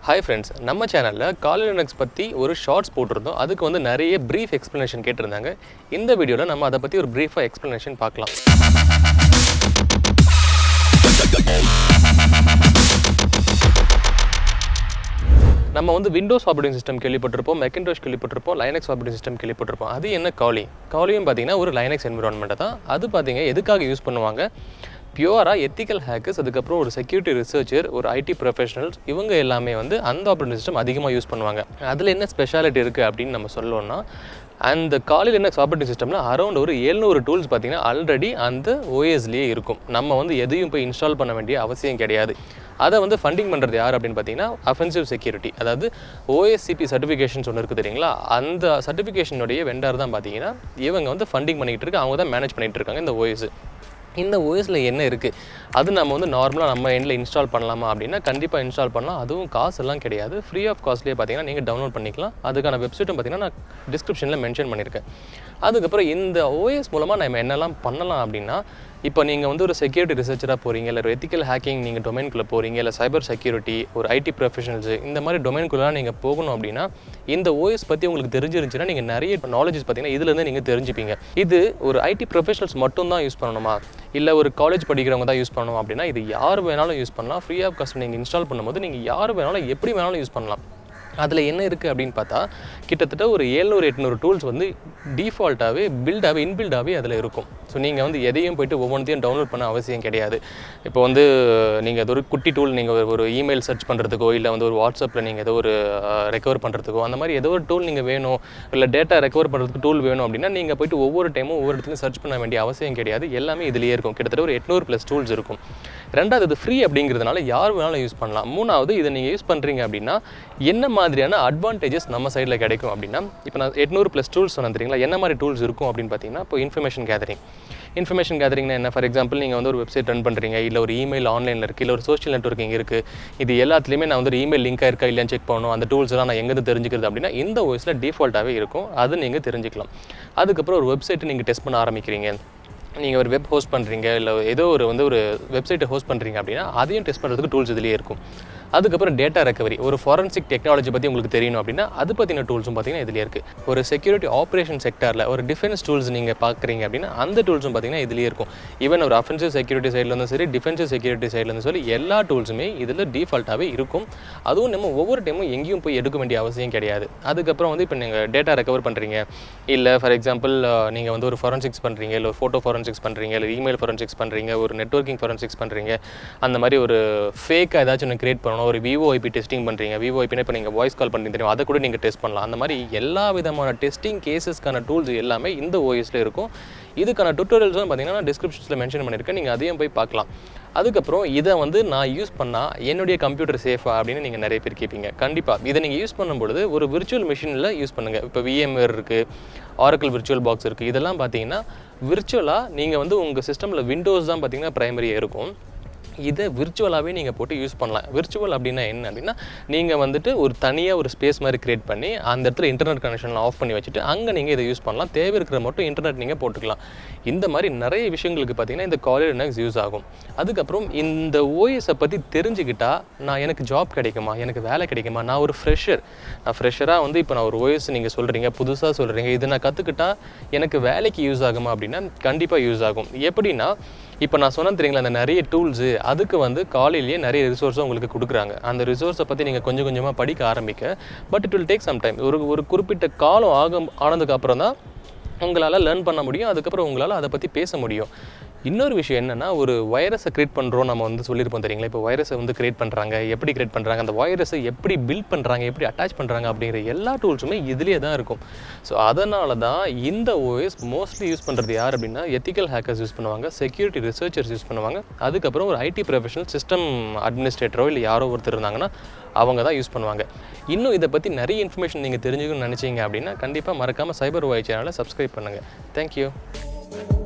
hi friends நம்ம சேனலில் கால் Linux பற்றி ஒரு ஷார்ட்ஸ் போட்டிருந்தோம் அதுக்கு வந்து நிறைய ப்ரீஃப் எக்ஸ்ப்ளனேஷன் கேட்டிருந்தாங்க இந்த வீடியோவில் நம்ம அதை பற்றி ஒரு ப்ரீஃபாக எக்ஸ்ப்ளனேஷன் பார்க்கலாம் நம்ம வந்து விண்டோஸ் ஆப்ரேட்டிங் சிஸ்டம் கேள்விப்பட்டிருப்போம் மெக்கன்டோஷ் கேள்விப்பட்டிருப்போம் லைனக்ஸ் ஆப்ரேட்டிங் சிஸ்டம் கேள்விப்பட்டிருப்போம் அது என்ன காலி காலியும் பார்த்தீங்கன்னா ஒரு லைனக்ஸ் என்விரான்மெண்ட்டை தான் அது பார்த்தீங்க எதுக்காக யூஸ் பண்ணுவாங்க பியூராக எத்திக்கல் ஹேக்கர்ஸ் அதுக்கப்புறம் ஒரு செக்யூரிட்டி ரிசர்ச்சர் ஒரு ஐடி ப்ரொஃபஷனல்ஸ் இவங்க எல்லாமே வந்து அந்த ஆப்ரேட்டிங் சிஸ்டம் அதிகமாக யூஸ் பண்ணுவாங்க அதில் என்ன ஸ்பெஷாலிட்டி இருக்குது அப்படின்னு நம்ம சொல்லணும்னா அந்த காலில் என்ன ஆப்ரேட்டிங் சிஸ்டமில் அரௌண்ட் ஒரு எழுநூறு டூல்ஸ் பார்த்தீங்கன்னா ஆல்ரெடி அந்த ஓஎஸ்லேயே இருக்கும் நம்ம வந்து எதையும் போய் இன்ஸ்டால் பண்ண வேண்டிய அவசியம் கிடையாது அதை வந்து ஃபண்டிங் பண்ணுறது யார் அப்படின்னு பார்த்தீங்கன்னா அஃபென்சிவ் செக்யூரிட்டி அதாவது ஓஎஸ்சிபி சர்டிஃபிகேஷன்ஸ் ஒன்று இருக்குது தெரியுங்களா அந்த சர்டிஃபிகேஷனுடைய வெண்டார் தான் பார்த்தீங்கன்னா இவங்க வந்து ஃபண்டிங் பண்ணிகிட்டு இருக்கு அவங்க தான் மேனேஜ் பண்ணிகிட்டு இருக்காங்க இந்த ஓஎஸ் இந்த ஓஎஸில் என்ன இருக்குது அது நம்ம வந்து நார்மலாக நம்ம எண்டில் இன்ஸ்டால் பண்ணலாமா அப்படின்னா கண்டிப்பாக இன்ஸ்டால் பண்ணலாம் அதுவும் காசு எல்லாம் கிடையாது ஃப்ரீ ஆஃப் காஸ்ட்லேயே பார்த்தீங்கன்னா நீங்கள் டவுன்லோட் பண்ணிக்கலாம் அதுக்கான வெப்சைட்டும் பார்த்தீங்கன்னா நான் டிஸ்கிரிப்ஷனில் மென்ஷன் பண்ணியிருக்கேன் அதுக்கப்புறம் இந்த ஓஎஸ் மூலமாக நம்ம என்னெல்லாம் பண்ணலாம் அப்படின்னா இப்போ நீங்கள் வந்து ஒரு செக்யூரிட்டி ரிசர்ச்சராக போகிறீங்க இல்லை ஒரு எத்திக்கல் ஹேக்கிங் நீங்கள் டொமைனுக்குள்ளே போகிறீங்க இல்லை சைபர் செக்யூரிட்டி ஒரு ஐடி ப்ரொஃபஷனல்ஸ் இந்த மாதிரி டொமைனுக்குள்ளலாம் நீங்கள் போகணும் அப்படின்னா இந்த ஓஎஸ் பற்றி உங்களுக்கு தெரிஞ்சிருந்துச்சுன்னா நீங்கள் நிறைய நாலேஜஸ் பார்த்தீங்கன்னா இதுலேருந்து நீங்கள் தெரிஞ்சுப்பீங்க இது ஒரு ஐடி ப்ரொஃபஷனல்ஸ் மட்டும் தான் யூஸ் பண்ணணுமா இல்லை ஒரு காலேஜ் படிக்கிறவங்க தான் யூஸ் பண்ணணும் அப்படின்னா இது யார் வேணாலும் யூஸ் பண்ணலாம் ஃப்ரீ ஆஃப் காஸ்ட் நீங்கள் இன்ஸ்டால் பண்ணும்போது நீங்கள் யார் வேணாலும் எப்படி வேணாலும் யூஸ் பண்ணலாம் அதில் என்ன இருக்குது அப்படின்னு பார்த்தா கிட்டத்தட்ட ஒரு ஏழ்நூறு எட்நூறு டூல்ஸ் வந்து டிஃபால்ட்டாகவே பில்டாகவே இன்பில்டாகவே அதில் இருக்கும் ஸோ நீங்கள் வந்து எதையும் போயிட்டு ஒவ்வொன்றையும் டவுன்லோட் பண்ண அவசியம் கிடையாது இப்போ வந்து நீங்கள் அது ஒரு குட்டி டூல் நீங்கள் ஒரு இமெயில் சர்ச் பண்ணுறதுக்கோ இல்லை வந்து ஒரு வாட்ஸ்அப்பில் நீங்கள் ஏதோ ஒரு ரெக்கவர் பண்ணுறதுக்கோ அந்த மாதிரி ஏதோ ஒரு டூல் நீங்கள் வேணும் இல்லை டேட்டா ரெக்கவர் பண்ணுறதுக்கு டூல் வேணும் அப்படின்னா நீங்கள் போயிட்டு ஒவ்வொரு டைமும் ஒவ்வொரு இடத்துலையும் சர்ச் பண்ண வேண்டிய அவசியம் கிடையாது எல்லாமே இதுலேயே இருக்கும் கிட்டத்தட்ட ஒரு எட்நூறு ப்ளஸ் டூல்ஸ் இருக்கும் ரெண்டாவது இது ஃப்ரீ அப்படிங்கிறதுனால யார் வேணாலும் யூஸ் பண்ணலாம் மூணாவது இதை நீங்கள் யூஸ் பண்ணுறீங்க அப்படின்னா என்ன மாதிரியான அட்வான்டேஜஸ் நம்ம சைடில் கிடைக்கும் அப்படின்னா இப்போ நான் எட்நூறு ப்ளஸ் டூல்ஸ் சொன்னேன் தெரியுங்களா என்ன மாதிரி டூல்ஸ் இருக்கும் அப்படின்னு பார்த்தீங்கன்னா இப்போ இன்ஃபர்மேஷன் கேதரிங் இன்ஃபர்மேஷன் கேதரிங்னா என்ன ஃபார் எக்ஸாம்பிள் நீங்கள் வந்து ஒரு வெப்சைட் ரன் பண்ணுறீங்க இல்லை ஒரு இமெயில் ஆன்லைனில் இருக்குது இல்லை ஒரு சோஷியல் நெட்ஒர்க்கிங் இருக்குது இது எல்லாத்துலேயுமே நான் வந்து ஒரு இமெயில் லிங்காக இருக்கா இல்லையான்னு செக் பண்ணணும் அந்த டூல்ஸ்லாம் நான் எங்கேருந்து தெரிஞ்சுக்கிறது அப்படின்னா இந்த ஓஎஸில் டிஃபால்ட்டாகவே இருக்கும் அது நீங்கள் தெரிஞ்சுக்கலாம் அதுக்கப்புறம் ஒரு வெப்சைட்டை நீங்கள் டெஸ்ட் பண்ண ஆரம்பிக்கிறீங்க நீங்கள் ஒரு வெப் ஹோஸ்ட் பண்ணுறீங்க இல்லை ஏதோ ஒரு வந்து ஒரு வெப்சைட்டை ஹோஸ்ட் பண்ணுறீங்க அப்படின்னா அதையும் டெஸ்ட் பண்ணுறதுக்கு டூல்ஸ் இதுலேயே இருக்கும் அதுக்கப்புறம் டேட்டா ரெக்கவரி ஒரு ஃபாரன்சிக் டெக்னாலஜி பற்றி உங்களுக்கு தெரியணும் அப்படின்னா அது பற்றின டூல்ஸும் பார்த்தீங்கன்னா இதுலேயே இருக்குது ஒரு செக்யூரிட்டி ஆப்ரேஷன் செக்டரில் ஒரு டிஃபென்ஸ் டூல்ஸ் நீங்கள் பார்க்குறீங்க அப்படின்னா அந்த டூல்ஸும் பார்த்தீங்கன்னா இதுலேயே இருக்கும் ஈவன் ஒரு அஃபென்சிவ் செக்யூரிட்டி சைட்லேருந்து சரி டிஃபென்சிவ் செக்யூரிட்டி சைட்லேருந்து சொல்லி எல்லா டூல்ஸுமே இதில் டிஃபால்ட்டாகவே இருக்கும் அதுவும் நம்ம ஒவ்வொரு டைமும் எங்கேயும் போய் எடுக்க வேண்டிய அவசியம் கிடையாது அதுக்கப்புறம் வந்து இப்போ நீங்கள் டேட்டா ரெக்கவர் பண்ணுறீங்க இல்லை ஃபார் எக்ஸாம்பிள் நீங்கள் வந்து ஒரு ஃபாரன்சிக்ஸ் பண்ணுறீங்க இல்லை ஃபோட்டோ ஃபாரன்சிக்ஸ் பண்ணுறீங்க இல்லை இமெயில் ஃபாரன்சிக்ஸ் பண்ணுறீங்க ஒரு நெட்ஒர்க்கிங் ஃபாரன்சிக்ஸ் பண்ணுறீங்க அந்த மாதிரி ஒரு ஃபேக்காக ஏதாச்சும் ஒன்று கிரியேட் பண்ணணும் ஒரு விவோஐபி டெஸ்டிங் பண்ணுறீங்க விவோஐபினா இப்போ நீங்கள் வாய்ஸ் கால் பண்ணுறீங்க தெரியும் அதை கூட நீங்கள் டெஸ்ட் பண்ணலாம் அந்த மாதிரி எல்லா விதமான டெஸ்டிங் கேசஸ்க்கான டூல்ஸ் எல்லாமே இந்த ஓஎஸில் இருக்கும் இதுக்கான டுட்டோரியல்ஸும் பார்த்தீங்கன்னா நான் டிஸ்கிரிப்ஷன்ஸில் மென்ஷன் பண்ணியிருக்கேன் நீங்கள் அதையும் போய் பார்க்கலாம் அதுக்கப்புறம் இதை வந்து நான் யூஸ் பண்ணால் என்னுடைய கம்ப்யூட்டர் சேஃபா அப்படின்னு நீங்கள் நிறைய பேர் கேட்பீங்க கண்டிப்பாக இதை நீங்கள் யூஸ் பண்ணும்பொழுது ஒரு விர்ச்சுவல் மிஷினில் யூஸ் பண்ணுங்கள் இப்போ விஎம்ஆர் இருக்குது ஆரக்கல் விர்ச்சுவல் பாக்ஸ் இருக்குது இதெல்லாம் பார்த்தீங்கன்னா விர்ச்சுவலாக நீங்கள் வந்து உங்கள் சிஸ்டமில் விண்டோஸ் தான் பார்த்தீங்கன்னா ப்ரைமரியாக இருக்கும் இதை விர்ச்சுவலாகவே நீங்கள் போட்டு யூஸ் பண்ணலாம் விர்ச்சுவல் அப்படின்னா என்ன அப்படின்னா நீங்கள் வந்துட்டு ஒரு தனியாக ஒரு ஸ்பேஸ் மாதிரி க்ரியேட் பண்ணி அந்த இடத்துல இன்டர்நெட் கனெக்ஷன்லாம் ஆஃப் பண்ணி வச்சுட்டு அங்கே நீங்கள் இதை யூஸ் பண்ணலாம் தேவை இருக்கிற மட்டும் இன்டர்நெட் நீங்கள் போட்டுக்கலாம் இந்த மாதிரி நிறைய விஷயங்களுக்கு பார்த்தீங்கன்னா இந்த காலேஜ் நெக்ஸ் யூஸ் ஆகும் அதுக்கப்புறம் இந்த ஓஎஸை பற்றி தெரிஞ்சுக்கிட்டா நான் எனக்கு ஜாப் கிடைக்குமா எனக்கு வேலை கிடைக்குமா நான் ஒரு ஃப்ரெஷர் நான் ஃப்ரெஷராக வந்து இப்போ நான் ஒரு ஓஎஸ் நீங்கள் சொல்கிறீங்க புதுசாக சொல்கிறீங்க இதை நான் கற்றுக்கிட்டா எனக்கு வேலைக்கு யூஸ் ஆகுமா அப்படின்னா கண்டிப்பாக யூஸ் ஆகும் எப்படின்னா இப்போ நான் சொன்னேன் தெரியுங்களா அந்த நிறைய டூல்ஸு அதுக்கு வந்து காலையிலேயே நிறைய ரிசோர்ஸை உங்களுக்கு கொடுக்குறாங்க அந்த ரிசோர்ஸை பற்றி நீங்கள் கொஞ்சம் கொஞ்சமாக படிக்க ஆரம்பிக்க but it will take some time ஒரு ஒரு குறிப்பிட்ட காலம் ஆகும் ஆனதுக்கு அப்புறம் தான் உங்களால் லேர்ன் பண்ண முடியும் அதுக்கப்புறம் உங்களால் அதை பற்றி பேச முடியும் இன்னொரு விஷயம் என்னென்னா ஒரு வைரஸை கிரியேட் பண்ணுறோம் நம்ம வந்து சொல்லியிருப்போம் தெரியுங்களா இப்போ வைரஸை வந்து கிரியேட் பண்ணுறாங்க எப்படி கிரியேட் பண்ணுறாங்க அந்த வைரஸை எப்படி பில்ட் பண்ணுறாங்க எப்படி அட்டாச் பண்ணுறாங்க அப்படிங்கிற எல்லா டூல்ஸுமே இதுலேயே தான் இருக்கும் ஸோ அதனால தான் இந்த ஓஎஸ் மோஸ்ட்லி யூஸ் பண்ணுறது யார் அப்படின்னா எத்திக்கல் ஹேக்கர்ஸ் யூஸ் பண்ணுவாங்க செக்யூரிட்டி ரிசர்ச்சர்ஸ் யூஸ் பண்ணுவாங்க அதுக்கப்புறம் ஒரு ஐடி ப்ரொஃபஷனல் சிஸ்டம் அட்மினிஸ்ட்ரேட்டரோ இல்லை யாரோ ஒருத்தர் இருந்தாங்கன்னா அவங்க தான் யூஸ் பண்ணுவாங்க இன்னும் இதை பற்றி நிறைய இன்ஃபர்மேஷன் நீங்கள் தெரிஞ்சுக்கணும்னு நினச்சிங்க அப்படின்னா கண்டிப்பாக மறக்காமல் சைபர் வாய் சேனலை சப்ஸ்கிரைப் பண்ணுங்கள் தேங்க்யூ